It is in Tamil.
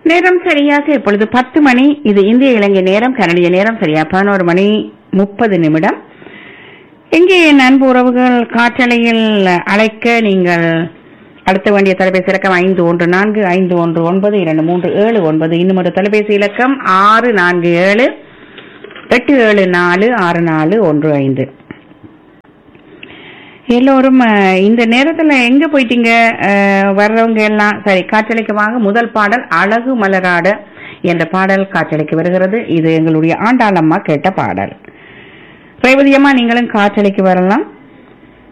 நேரம் சரியாக இப்பொழுது பத்து மணி இது இந்திய இலங்கை நேரம் கனடிய நேரம் சரியா பதினோரு மணி முப்பது நிமிடம் இங்கே என் அன்பு உறவுகள் காற்றலையில் அழைக்க நீங்கள் அடுத்த வேண்டிய தொலைபேசி இலக்கம் ஐந்து ஒன்று நான்கு ஐந்து ஒன்று ஒன்பது இரண்டு மூன்று ஏழு ஒன்பது இன்னும் ஒரு தொலைபேசி இலக்கம் ஆறு நான்கு ஏழு எட்டு ஏழு நாலு ஆறு நாலு ஒன்று ஐந்து எல்லோரும் அஹ், இந்த நேரத்துல எங்க போயிட்டீங்க அஹ், வர்றவங்க எல்லாம் சரி காற்றலைக்கு வாங்க முதல் பாடல் அழகு மலராட என்ற பாடல் காற்றலைக்கு வருகிறது இது எங்களுடைய ஆண்டாளம்மா கேட்ட பாடல் ரேவதியம்மா நீங்களும் காற்றலைக்கு வரலாம்